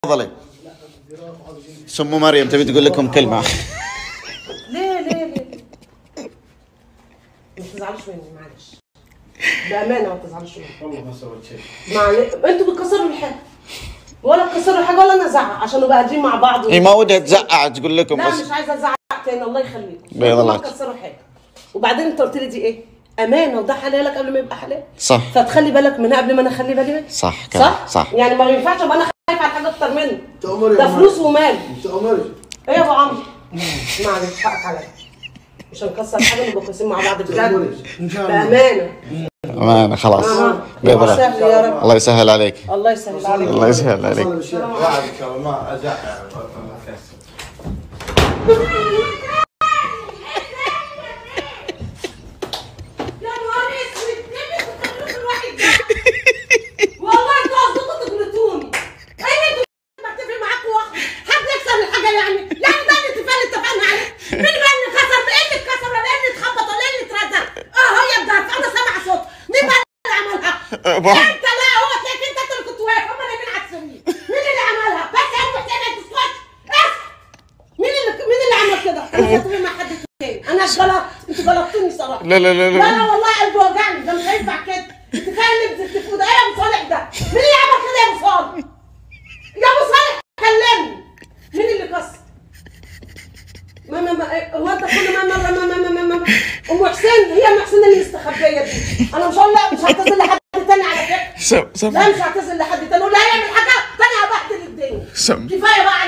تفضلي سمو مريم تبي تقول لكم كلمة ليه ليه ليه ما تزعلوش مني معلش بامانه ما تزعلوش مني والله ما سويت شيء معلش انتوا بتكسروا الحاجه ولا تكسروا حاجه ولا انا ازعق عشان نبقى قاعدين مع بعض هي ما ودها تزعق تقول لكم لا بس مش عايزه ازعق تاني الله يخليكم بيض انتوا الله ما تكسروا حاجه وبعدين انت قلت لي دي ايه امانه وده حلالك قبل ما يبقى حلال صح فتخلي بالك منها قبل ما انا اخلي بالي منها صح كلام صح صح يعني ما ينفعش ابقى انا خايف على حاجه اكتر منه تأمري ده فلوس ومال تأمري ايه يا ابو عمرو معلش حقك عليا مش هنكسر حاجه نبقى كويسين مع بعض بجد تأمري إن شاء الله بامانه أمانة خلاص آه. بيض الله سهل يا رب الله يسهل عليك الله يسهل عليك الله يسهل عليك وصل الشيء وعدك ما أزعل ما أكسر يا نهار اسود ليه بتخلوني الواحد ده؟ والله انتوا قصدكم تغلطوني ايه انتوا بتفق معاكم واخد حد يكسر الحاجه يعني يعني ده الاتفاق اللي اتفقنا عليه مين بقى اللي كسر ده ايه اللي اتكسر ولا ايه اللي اتخبط ولا ايه اللي اترزق اه هي بجد انا سامعه صوت مين بقى اللي عملها أبو انت لا هو تلاقيك انت انت اللي كنت واقف هم اللي على السرير مين اللي عملها بس يا ابو حسين انت تسكت اسكت مين اللي مين اللي عمل كده انا مش هتفق مع حد تاني انا غلط انتوا غلطتوني صراحه لا لا لا لا لا لا والله قلبي وجعني ده مش هينفع كده انت فاهم اللي بتتفقوا ده ايه يا ابو صالح ده؟ مين اللي عمل كده يا ابو صالح؟ يا ابو صالح كلمني مين اللي كسر؟ ما ما ما إيه، هو انت كل ما ما ما ما ما ما ما ام حسين هي ام حسين اللي مستخبيه دي انا مش هقول لا مش هعتذر لحد تاني على فكره سم سم لا مش هعتذر لحد تاني ولا هيعمل حاجه تاني هبهدل الدنيا سم كفايه بقى